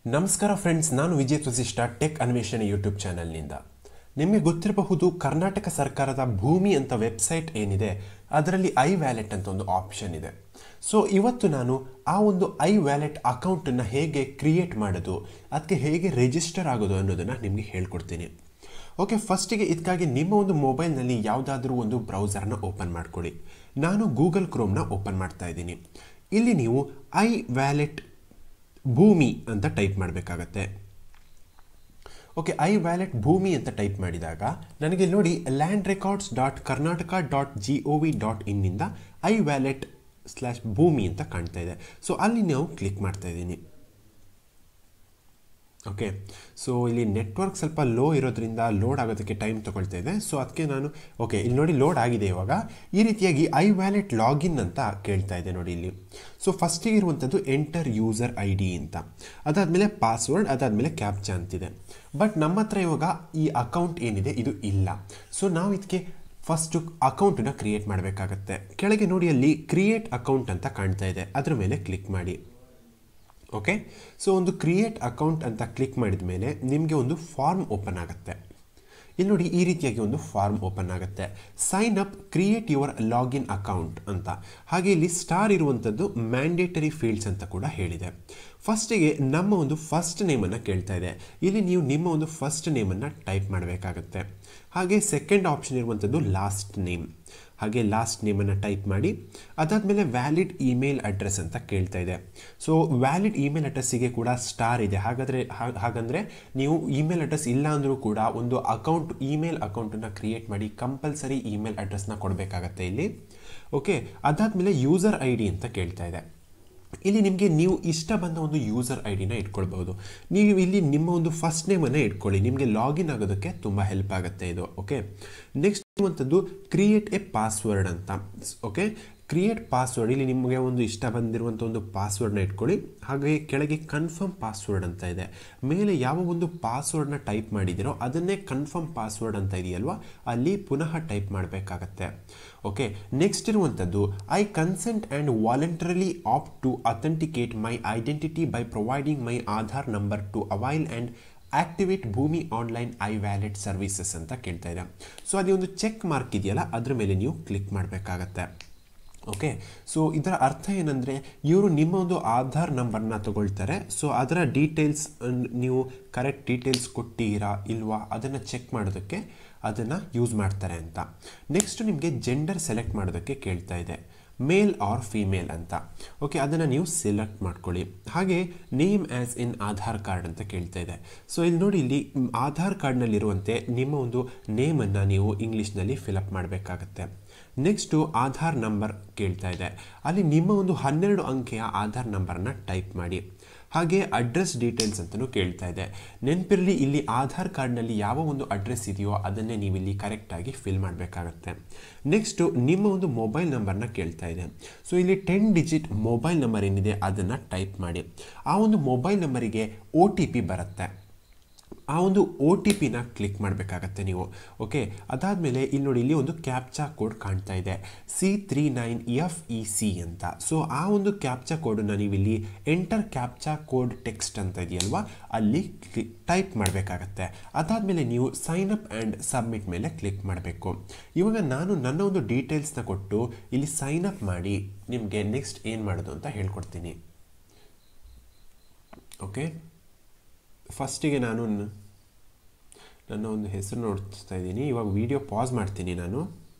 ನಮಸ್ಕಾರ ಫ್ರೆಂಡ್ಸ್ ನಾನು Vijay Vasishtha tech Anveshane YouTube ಚಾನೆಲ್ನಿಂದ ನಿಮಗೆ ಗೊತ್ತಿರಬಹುದು ಕರ್ನಾಟಕ ಸರ್ಕಾರದ ಭೂಮಿ ಅಂತ ವೆಬ್ಸೈಟ್ ಏನಿದೆ ಅದರಲ್ಲಿ ಐ ವ್ಯಾಲೆಟ್ ಅಂತ ಒಂದು ಆಪ್ಷನ್ ಇದೆ ಸೊ ಇವತ್ತು ನಾನು ಆ ಒಂದು ಐ ವ್ಯಾಲೆಟ್ ಅಕೌಂಟನ್ನು ಹೇಗೆ ಕ್ರಿಯೇಟ್ ಮಾಡೋದು ಅದಕ್ಕೆ ಹೇಗೆ ರಿಜಿಸ್ಟರ್ ಆಗೋದು ಅನ್ನೋದನ್ನು ನಿಮಗೆ ಹೇಳ್ಕೊಡ್ತೀನಿ ಓಕೆ ಫಸ್ಟಿಗೆ ಇದಕ್ಕಾಗಿ ನಿಮ್ಮ ಒಂದು ಮೊಬೈಲ್ನಲ್ಲಿ ಯಾವುದಾದ್ರೂ ಒಂದು ಬ್ರೌಸರ್ನ ಓಪನ್ ಮಾಡ್ಕೊಳ್ಳಿ ನಾನು ಗೂಗಲ್ ಕ್ರೋಮ್ನ ಓಪನ್ ಮಾಡ್ತಾ ಇದ್ದೀನಿ ಇಲ್ಲಿ ನೀವು ಐ ವ್ಯಾಲೆಟ್ ಭೂಮಿ ಅಂತ ಟೈಪ್ ಮಾಡಬೇಕಾಗತ್ತೆ ಓಕೆ ಐ ವ್ಯಾಲೆಟ್ ಭೂಮಿ ಅಂತ ಟೈಪ್ ಮಾಡಿದಾಗ ನನಗೆ ನೋಡಿ land records dot Karnataka dot G O V dot ಇನ್ನಿಂದ ಐ ವ್ಯಾಲೆಟ್ ಸ್ಲ್ಯಾಶ್ ಭೂಮಿ ಅಂತ ಕಾಣ್ತಾ ಇದೆ ಸೊ ಅಲ್ಲಿ ನಾವು ಕ್ಲಿಕ್ ಮಾಡ್ತಾ ಇದ್ದೀನಿ ಓಕೆ ಸೊ ಇಲ್ಲಿ ನೆಟ್ವರ್ಕ್ ಸ್ವಲ್ಪ ಲೋ ಇರೋದ್ರಿಂದ ಲೋಡ್ ಆಗೋದಕ್ಕೆ ಟೈಮ್ ತೊಗೊಳ್ತಾ ಇದೆ ಸೊ ಅದಕ್ಕೆ ನಾನು ಓಕೆ ಇಲ್ಲಿ ನೋಡಿ ಲೋಡ್ ಆಗಿದೆ ಇವಾಗ ಈ ರೀತಿಯಾಗಿ ಐ ವ್ಯಾಲೆಟ್ ಲಾಗಿನ್ ಅಂತ ಕೇಳ್ತಾ ಇದೆ ನೋಡಿ ಇಲ್ಲಿ ಸೊ ಫಸ್ಟಿಗೆ ಇರುವಂಥದ್ದು ಎಂಟರ್ ಯೂಸರ್ ಐ ಡಿ ಅಂತ ಅದಾದಮೇಲೆ ಪಾಸ್ವರ್ಡ್ ಅದಾದಮೇಲೆ ಕ್ಯಾಪ್ಚಾ ಅಂತಿದೆ ಬಟ್ ನಮ್ಮ ಹತ್ರ ಇವಾಗ ಈ ಅಕೌಂಟ್ ಏನಿದೆ ಇದು ಇಲ್ಲ ಸೊ ನಾವು ಇದಕ್ಕೆ ಫಸ್ಟು ಅಕೌಂಟನ್ನು ಕ್ರಿಯೇಟ್ ಮಾಡಬೇಕಾಗತ್ತೆ ಕೆಳಗೆ ನೋಡಿ ಅಲ್ಲಿ ಕ್ರಿಯೇಟ್ ಅಕೌಂಟ್ ಅಂತ ಕಾಣ್ತಾ ಇದೆ ಅದ್ರ ಮೇಲೆ ಕ್ಲಿಕ್ ಮಾಡಿ ಓಕೆ ಸೊ ಒಂದು ಕ್ರಿಯೇಟ್ ಅಕೌಂಟ್ ಅಂತ ಕ್ಲಿಕ್ ಮಾಡಿದ ಮೇಲೆ ನಿಮಗೆ ಒಂದು ಫಾರ್ಮ್ ಓಪನ್ ಆಗುತ್ತೆ ಇಲ್ಲಿ ನೋಡಿ ಈ ರೀತಿಯಾಗಿ ಒಂದು ಫಾರ್ಮ್ ಓಪನ್ ಆಗುತ್ತೆ sign up create your login account ಅಂತ ಹಾಗೆ ಇಲ್ಲಿ ಸ್ಟಾರ್ ಇರುವಂಥದ್ದು ಮ್ಯಾಂಡೇಟರಿ ಫೀಲ್ಡ್ಸ್ ಅಂತ ಕೂಡ ಹೇಳಿದೆ ಫಸ್ಟಿಗೆ ನಮ್ಮ ಒಂದು ಫಸ್ಟ್ ನೇಮನ್ನು ಕೇಳ್ತಾ ಇದೆ ಇಲ್ಲಿ ನೀವು ನಿಮ್ಮ ಒಂದು ಫಸ್ಟ್ ನೇಮನ್ನು ಟೈಪ್ ಮಾಡಬೇಕಾಗತ್ತೆ ಹಾಗೆ ಸೆಕೆಂಡ್ ಆಪ್ಷನ್ ಇರುವಂಥದ್ದು ಲಾಸ್ಟ್ ನೇಮ್ ಹಾಗೆ ಲಾಸ್ಟ್ ನೇಮನ್ನು ಟೈಪ್ ಮಾಡಿ ಅದಾದಮೇಲೆ ವ್ಯಾಲಿಡ್ ಇಮೇಲ್ ಅಡ್ರೆಸ್ ಅಂತ ಕೇಳ್ತಾ ಇದೆ ಸೊ ವ್ಯಾಲಿಡ್ ಇಮೇಲ್ ಅಡ್ರೆಸ್ಸಿಗೆ ಕೂಡ ಸ್ಟಾರ್ ಇದೆ ಹಾಗಾದರೆ ಹಾಗಂದರೆ ನೀವು ಇಮೇಲ್ ಅಡ್ರೆಸ್ ಇಲ್ಲ ಅಂದರೂ ಕೂಡ ಒಂದು ಅಕೌಂಟ್ ಇಮೇಲ್ ಅಕೌಂಟನ್ನು ಕ್ರಿಯೇಟ್ ಮಾಡಿ ಕಂಪಲ್ಸರಿ ಇಮೇಲ್ ಅಡ್ರೆಸ್ನ ಕೊಡಬೇಕಾಗತ್ತೆ ಇಲ್ಲಿ ಓಕೆ ಅದಾದಮೇಲೆ ಯೂಸರ್ ಐ ಡಿ ಅಂತ ಕೇಳ್ತಾ ಇದೆ ಇಲ್ಲಿ ನಿಮಗೆ ನೀವು ಇಷ್ಟ ಬಂದ ಒಂದು ಯೂಸರ್ ಐ ಡಿನ ಇಟ್ಕೊಳ್ಬಹುದು ನೀವು ಇಲ್ಲಿ ನಿಮ್ಮ ಒಂದು ಫಸ್ಟ್ ನೇಮನ್ನು ಇಟ್ಕೊಳ್ಳಿ ನಿಮಗೆ ಲಾಗಿನ್ ಆಗೋದಕ್ಕೆ ತುಂಬ ಹೆಲ್ಪ್ ಆಗುತ್ತೆ ಇದು ಓಕೆ ನೆಕ್ಸ್ಟ್ ಇರುವಂಥದ್ದು ಕ್ರಿಯೇಟ್ ಎ ಪಾಸ್ವರ್ಡ್ ಅಂತ ಓಕೆ ಕ್ರಿಯೇಟ್ ಪಾಸ್ವರ್ಡ್ ಇಲ್ಲಿ ನಿಮಗೆ ಒಂದು ಇಷ್ಟ ಬಂದಿರುವಂಥ ಒಂದು ಪಾಸ್ವರ್ಡ್ನ ಇಟ್ಕೊಳ್ಳಿ ಹಾಗೆ ಕೆಳಗೆ ಕನ್ಫರ್ಮ್ ಪಾಸ್ವರ್ಡ್ ಅಂತ ಇದೆ ಮೇಲೆ ಯಾವ ಒಂದು ಪಾಸ್ವರ್ಡ್ನ ಟೈಪ್ ಮಾಡಿದಿರೋ ಅದನ್ನೇ ಕನ್ಫರ್ಮ್ ಪಾಸ್ವರ್ಡ್ ಅಂತ ಇದೆಯಲ್ವಾ ಅಲ್ಲಿ ಪುನಃ ಟೈಪ್ ಮಾಡಬೇಕಾಗತ್ತೆ ಓಕೆ ನೆಕ್ಸ್ಟ್ ಇರುವಂಥದ್ದು I consent and voluntarily opt to authenticate my identity by providing my Aadhaar number to avail and activate Bhoomi online I wallet services ಅಂತ ಕೇಳ್ತಾ ಇದೆ ಸೊ ಅಲ್ಲಿ ಒಂದು ಚೆಕ್ ಮಾರ್ಕ್ ಇದೆಯಲ್ಲ ಅದ್ರ ಮೇಲೆ ನೀವು ಕ್ಲಿಕ್ ಮಾಡಬೇಕಾಗತ್ತೆ ಓಕೆ ಸೊ ಇದರ ಅರ್ಥ ಏನಂದರೆ ಇವರು ನಿಮ್ಮ ಒಂದು ಆಧಾರ್ ನಂಬರ್ನ ತಗೊಳ್ತಾರೆ ಸೊ ಅದರ ಡೀಟೇಲ್ಸ್ ನೀವು ಕರೆಕ್ಟ್ ಡೀಟೇಲ್ಸ್ ಕೊಟ್ಟಿರಾ ಇಲ್ವಾ ಅದನ್ನು ಚೆಕ್ ಮಾಡೋದಕ್ಕೆ ಅದನ್ನು ಯೂಸ್ ಮಾಡ್ತಾರೆ ಅಂತ ನೆಕ್ಸ್ಟ್ ನಿಮಗೆ ಜೆಂಡರ್ ಸೆಲೆಕ್ಟ್ ಮಾಡೋದಕ್ಕೆ ಕೇಳ್ತಾ ಇದೆ ಮೇಲ್ ಆರ್ ಫಿಮೇಲ್ ಅಂತ ಓಕೆ ಅದನ್ನು ನೀವು ಸೆಲೆಕ್ಟ್ ಮಾಡ್ಕೊಳ್ಳಿ ಹಾಗೆ name as in Aadhaar card ಅಂತ ಕೇಳ್ತಾ ಇದೆ ಸೊ ಇಲ್ಲಿ ನೋಡಿ ಇಲ್ಲಿ ಆಧಾರ್ ಕಾರ್ಡ್ನಲ್ಲಿರುವಂತೆ ನಿಮ್ಮ ಒಂದು ನೇಮನ್ನು ನೀವು ಇಂಗ್ಲೀಷ್ನಲ್ಲಿ ಫಿಲಪ್ ಮಾಡಬೇಕಾಗತ್ತೆ ನೆಕ್ಸ್ಟು ಆಧಾರ್ ನಂಬರ್ ಕೇಳ್ತಾ ಇದೆ ಅಲ್ಲಿ ನಿಮ್ಮ ಒಂದು ಹನ್ನೆರಡು ಅಂಕೆಯ ಆಧಾರ್ ನಂಬರ್ನ ಟೈಪ್ ಮಾಡಿ ಹಾಗೆ ಅಡ್ರೆಸ್ ಡೀಟೇಲ್ಸ್ ಅಂತಲೂ ಕೇಳ್ತಾ ಇದೆ ನೆನಪಿರಲಿ ಇಲ್ಲಿ ಆಧಾರ್ ಕಾರ್ಡ್ನಲ್ಲಿ ಯಾವ ಒಂದು ಅಡ್ರೆಸ್ ಇದೆಯೋ ಅದನ್ನೇ ನೀವು ಇಲ್ಲಿ ಕರೆಕ್ಟಾಗಿ ಫಿಲ್ ಮಾಡಬೇಕಾಗತ್ತೆ ನೆಕ್ಸ್ಟು ನಿಮ್ಮ ಒಂದು ಮೊಬೈಲ್ ನಂಬರ್ನ ಕೇಳ್ತಾ ಇದೆ ಸೊ ಇಲ್ಲಿ ಟೆನ್ ಡಿಜಿಟ್ ಮೊಬೈಲ್ ನಂಬರ್ ಏನಿದೆ ಅದನ್ನು ಟೈಪ್ ಮಾಡಿ ಆ ಒಂದು ಮೊಬೈಲ್ ನಂಬರಿಗೆ ಒ ಟಿ ಪಿ ಬರುತ್ತೆ ಆ ಒಂದು ಒ ಟಿ ಪಿನ ಕ್ಲಿಕ್ ಮಾಡಬೇಕಾಗತ್ತೆ ನೀವು ಓಕೆ ಅದಾದಮೇಲೆ ಇಲ್ಲಿ ನೋಡಿ ಇಲ್ಲಿ ಒಂದು ಕ್ಯಾಪ್ಚಾ ಕೋಡ್ ಕಾಣ್ತಾ ಇದೆ C three nine F E C ಅಂತ ಸೊ ಆ ಒಂದು ಕ್ಯಾಪ್ಚಾ ಕೋಡನ್ನು ನೀವು ಇಲ್ಲಿ ಎಂಟರ್ ಕ್ಯಾಪ್ಚಾ ಕೋಡ್ ಟೆಕ್ಸ್ಟ್ ಅಂತ ಇದೆಯಲ್ವಾ ಅಲ್ಲಿ ಟೈಪ್ ಮಾಡಬೇಕಾಗತ್ತೆ ಅದಾದಮೇಲೆ ನೀವು ಸೈನ್ ಅಪ್ ಆ್ಯಂಡ್ ಸಬ್ಮಿಟ್ ಮೇಲೆ ಕ್ಲಿಕ್ ಮಾಡಬೇಕು ಇವಾಗ ನಾನು ನನ್ನ ಒಂದು ಡೀಟೇಲ್ಸ್ನ ಕೊಟ್ಟು ಇಲ್ಲಿ ಸೈನ್ ಅಪ್ ಮಾಡಿ ನಿಮಗೆ ನೆಕ್ಸ್ಟ್ ಏನು ಮಾಡೋದು ಅಂತ ಹೇಳ್ಕೊಡ್ತೀನಿ ಓಕೆ ಫಸ್ಟಿಗೆ ನಾನು ನನ್ನ ಒಂದು ಹೆಸರು ನೋಡ್ತಾ ಇದ್ದೀನಿ ಇವಾಗ ವಿಡಿಯೋ ಪಾಸ್ ಮಾಡ್ತೀನಿ ನಾನು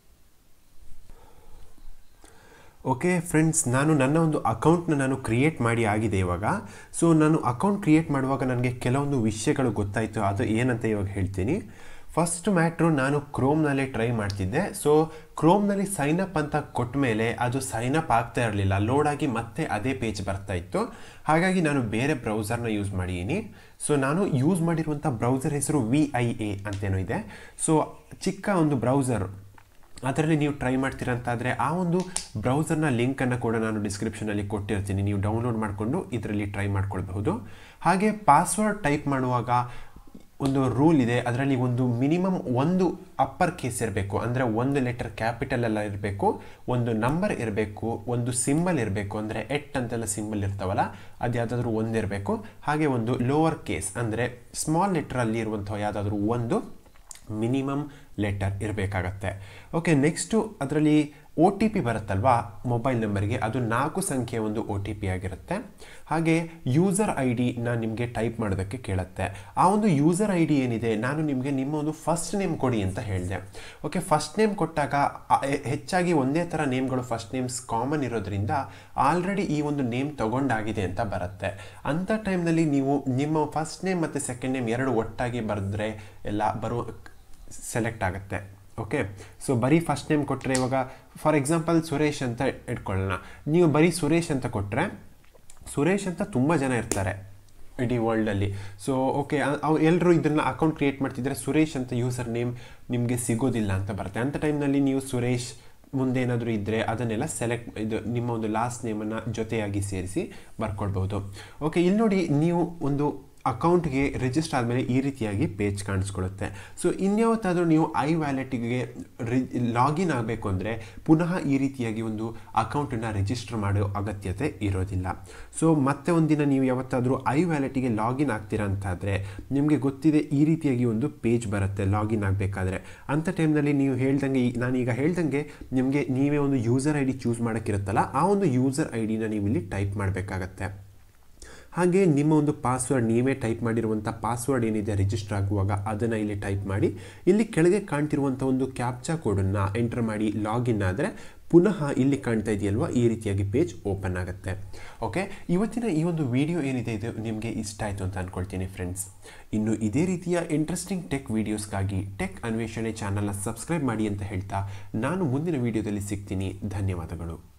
ಓಕೆ ಫ್ರೆಂಡ್ಸ್ ನಾನು ನನ್ನ ಒಂದು ಅಕೌಂಟ್ನ ನಾನು ಕ್ರಿಯೇಟ್ ಮಾಡಿ ಆಗಿದೆ ಇವಾಗ ಸೊ ನಾನು ಅಕೌಂಟ್ ಕ್ರಿಯೇಟ್ ಮಾಡುವಾಗ ನನಗೆ ಕೆಲವೊಂದು ವಿಷಯಗಳು ಗೊತ್ತಾಯಿತು ಅದು ಏನಂತ ಇವಾಗ ಹೇಳ್ತೀನಿ ಫಸ್ಟ್ ಮ್ಯಾಟ್ರು ನಾನು ಕ್ರೋಮ್ನಲ್ಲೇ ಟ್ರೈ ಮಾಡ್ತಿದ್ದೆ ಸೊ ಕ್ರೋಮ್ನಲ್ಲಿ ಸೈನಪ್ ಅಂತ ಕೊಟ್ಟ ಮೇಲೆ ಅದು ಸೈನಪ್ ಆಗ್ತಾ ಇರಲಿಲ್ಲ ಲೋಡ್ ಆಗಿ ಮತ್ತೆ ಅದೇ ಪೇಜ್ ಬರ್ತಾ ಇತ್ತು ಹಾಗಾಗಿ ನಾನು ಬೇರೆ ಬ್ರೌಸರ್ನ ಯೂಸ್ ಮಾಡಿದ್ದೀನಿ ಸೊ ನಾನು ಯೂಸ್ ಮಾಡಿರುವಂಥ ಬ್ರೌಸರ್ ಹೆಸರು ವಿ ಐ ಎ ಅಂತೇನೋ ಇದೆ ಸೊ ಚಿಕ್ಕ ಒಂದು ಬ್ರೌಸರ್ ಅದರಲ್ಲಿ ನೀವು ಟ್ರೈ ಮಾಡ್ತೀರಂತಾದರೆ ಆ ಒಂದು ಬ್ರೌಸರ್ನ ಲಿಂಕನ್ನು ಕೂಡ ನಾನು ಡಿಸ್ಕ್ರಿಪ್ಷನಲ್ಲಿ ಕೊಟ್ಟಿರ್ತೀನಿ ನೀವು ಡೌನ್ಲೋಡ್ ಮಾಡಿಕೊಂಡು ಇದರಲ್ಲಿ ಟ್ರೈ ಮಾಡ್ಕೊಳ್ಬಹುದು ಹಾಗೆ ಪಾಸ್ವರ್ಡ್ ಟೈಪ್ ಮಾಡುವಾಗ ಒಂದು ರೂಲ್ ಇದೆ ಅದರಲ್ಲಿ ಒಂದು ಮಿನಿಮಮ್ ಒಂದು ಅಪ್ಪರ್ ಕೇಸ್ ಇರಬೇಕು ಅಂದರೆ ಒಂದು ಲೆಟರ್ ಕ್ಯಾಪಿಟಲ್ ಎಲ್ಲ ಇರಬೇಕು ಒಂದು ನಂಬರ್ ಇರಬೇಕು ಒಂದು ಸಿಂಬಲ್ ಇರಬೇಕು ಅಂದರೆ ಎಟ್ ಅಂತೆಲ್ಲ ಸಿಂಬಲ್ ಇರ್ತಾವಲ್ಲ ಅದು ಯಾವುದಾದ್ರೂ ಒಂದಿರಬೇಕು ಹಾಗೆ ಒಂದು ಲೋವರ್ ಕೇಸ್ ಅಂದರೆ ಸ್ಮಾಲ್ ಲೆಟ್ರಲ್ಲಿ ಇರುವಂಥ ಯಾವುದಾದ್ರೂ ಒಂದು ಮಿನಿಮಮ್ ಲೆಟರ್ ಇರಬೇಕಾಗತ್ತೆ ಓಕೆ ನೆಕ್ಸ್ಟು ಅದರಲ್ಲಿ ಒ ಟಿ ಪಿ ಬರುತ್ತಲ್ವಾ ಮೊಬೈಲ್ ನಂಬರ್ಗೆ ಅದು ನಾಲ್ಕು ಸಂಖ್ಯೆಯ ಒಂದು ಒ ಟಿ ಪಿ ಆಗಿರುತ್ತೆ ಹಾಗೆ ಯೂಸರ್ ಐ ಡಿನ ನಿಮಗೆ ಟೈಪ್ ಮಾಡೋದಕ್ಕೆ ಕೇಳುತ್ತೆ ಆ ಒಂದು ಯೂಸರ್ ಐ ಡಿ ಏನಿದೆ ನಾನು ನಿಮಗೆ ನಿಮ್ಮ ಒಂದು ಫಸ್ಟ್ ನೇಮ್ ಕೊಡಿ ಅಂತ ಹೇಳಿದೆ ಓಕೆ ಫಸ್ಟ್ ನೇಮ್ ಕೊಟ್ಟಾಗ ಆ, ಹೆ- ಹೆಚ್ಚಾಗಿ ಒಂದೇ ಥರ ನೇಮ್ಗಳು ಫಸ್ಟ್ ನೇಮ್ಸ್ ಕಾಮನ್ ಇರೋದ್ರಿಂದ ಆಲ್ರೆಡಿ ಈ ಒಂದು ನೇಮ್ ತಗೊಂಡಾಗಿದೆ ಅಂತ ಬರುತ್ತೆ ಅಂಥ ಟೈಮ್ನಲ್ಲಿ ನೀವು ನಿಮ್ಮ ಫಸ್ಟ್ ನೇಮ್ ಮತ್ತು ಸೆಕೆಂಡ್ ನೇಮ್ ಎರಡು ಒಟ್ಟಾಗಿ ಬರೆದ್ರೆ ಎಲ್ಲ ಬರೋ ಸೆಲೆಕ್ಟ್ ಆಗುತ್ತೆ ಓಕೆ ಸೊ ಬರೀ ಫಸ್ಟ್ ನೇಮ್ ಕೊಟ್ಟರೆ ಇವಾಗ ಫಾರ್ ಎಕ್ಸಾಂಪಲ್ ಸುರೇಶ್ ಅಂತ ಇಟ್ಕೊಳ್ಳೋಣ ನೀವು ಬರೀ ಸುರೇಶ್ ಅಂತ ಕೊಟ್ಟರೆ ಸುರೇಶ್ ಅಂತ ತುಂಬ ಜನ ಇರ್ತಾರೆ ಇಡೀ ವರ್ಲ್ಡಲ್ಲಿ ಸೊ ಓಕೆ ಅವು ಎಲ್ಲರೂ ಇದನ್ನು ಅಕೌಂಟ್ ಕ್ರಿಯೇಟ್ ಮಾಡ್ತಿದ್ರೆ ಸುರೇಶ್ ಅಂತ ಯೂಸರ್ ನೇಮ್ ನಿಮಗೆ ಸಿಗೋದಿಲ್ಲ ಅಂತ ಬರುತ್ತೆ ಅಂಥ ಟೈಮ್ನಲ್ಲಿ ನೀವು ಸುರೇಶ್ ಮುಂದೆ ಏನಾದರೂ ಇದ್ದರೆ ಅದನ್ನೆಲ್ಲ ಸೆಲೆಕ್ಟ್ ಇದು ನಿಮ್ಮ ಒಂದು ಲಾಸ್ಟ್ ನೇಮನ್ನು ಜೊತೆಯಾಗಿ ಸೇರಿಸಿ ಬರ್ಕೊಳ್ಬೋದು ಓಕೆ ಇಲ್ಲಿ ನೋಡಿ ನೀವು ಒಂದು ಅಕೌಂಟ್ಗೆ ರಿಜಿಸ್ಟರ್ ಆದಮೇಲೆ ಈ ರೀತಿಯಾಗಿ ಪೇಜ್ ಕಾಣಿಸ್ಕೊಳ್ಳುತ್ತೆ ಸೊ ಇನ್ಯಾವತ್ತಾದರೂ ನೀವು ಐ ವ್ಯಾಲೆಟಿಗೆ ರಿ ಲಾಗಿನ್ ಆಗಬೇಕು ಅಂದರೆ ಪುನಃ ಈ ರೀತಿಯಾಗಿ ಒಂದು ಅಕೌಂಟನ್ನು ರಿಜಿಸ್ಟರ್ ಮಾಡೋ ಅಗತ್ಯತೆ ಇರೋದಿಲ್ಲ ಸೊ ಮತ್ತೆ ಒಂದಿನ ನೀವು ಯಾವತ್ತಾದರೂ ಐ ವ್ಯಾಲೆಟಿಗೆ ಲಾಗಿನ್ ಆಗ್ತೀರಾ ಅಂತಾದರೆ ನಿಮಗೆ ಗೊತ್ತಿದೆ ಈ ರೀತಿಯಾಗಿ ಒಂದು ಪೇಜ್ ಬರುತ್ತೆ ಲಾಗಿನ್ ಆಗಬೇಕಾದ್ರೆ ಅಂಥ ಟೈಮ್ನಲ್ಲಿ ನೀವು ಹೇಳ್ದಂಗೆ ಈ- ನಾನೀಗ ಹೇಳ್ದಂಗೆ ನಿಮಗೆ ನೀವೇ ಒಂದು ಯೂಸರ್ ಐ ಡಿ ಚೂಸ್ ಮಾಡೋಕ್ಕಿರುತ್ತಲ್ಲ ಆ ಒಂದು ಯೂಸರ್ ಐ ಡಿನ ನೀವು ಇಲ್ಲಿ ಟೈಪ್ ಮಾಡಬೇಕಾಗತ್ತೆ ಹಾಗೆ ನಿಮ್ಮ ಒಂದು ಪಾಸ್ವರ್ಡ್ ನೀವೇ ಟೈಪ್ ಮಾಡಿರುವಂಥ ಪಾಸ್ವರ್ಡ್ ಏನಿದೆ ರಿಜಿಸ್ಟರ್ ಆಗುವಾಗ ಅದನ್ನು ಇಲ್ಲಿ ಟೈಪ್ ಮಾಡಿ ಇಲ್ಲಿ ಕೆಳಗೆ ಕಾಣ್ತಿರುವಂಥ ಒಂದು ಕ್ಯಾಪ್ಚಾ ಕೋಡನ್ನು ಎಂಟರ್ ಮಾಡಿ ಲಾಗಿನ್ ಆದರೆ ಪುನಃ ಇಲ್ಲಿ ಕಾಣ್ತಾ ಇದೆಯಲ್ವಾ ಈ ರೀತಿಯಾಗಿ ಪೇಜ್ ಓಪನ್ ಆಗುತ್ತೆ ಓಕೆ ಇವತ್ತಿನ ಈ ಒಂದು ವಿಡಿಯೋ ಏನಿದೆ ಇದು ನಿಮಗೆ ಇಷ್ಟ ಆಯಿತು ಅಂತ ಅಂದ್ಕೊಳ್ತೀನಿ ಫ್ರೆಂಡ್ಸ್ ಇನ್ನು ಇದೇ ರೀತಿಯ ಇಂಟ್ರೆಸ್ಟಿಂಗ್ ಟೆಕ್ ವೀಡಿಯೋಸ್ಗಾಗಿ ಟೆಕ್ ಅನ್ವೇಷಣೆ ಚಾನಲ್ನ ಸಬ್ಸ್ಕ್ರೈಬ್ ಮಾಡಿ ಅಂತ ಹೇಳ್ತಾ ನಾನು ಮುಂದಿನ ವಿಡಿಯೋದಲ್ಲಿ ಸಿಗ್ತೀನಿ ಧನ್ಯವಾದಗಳು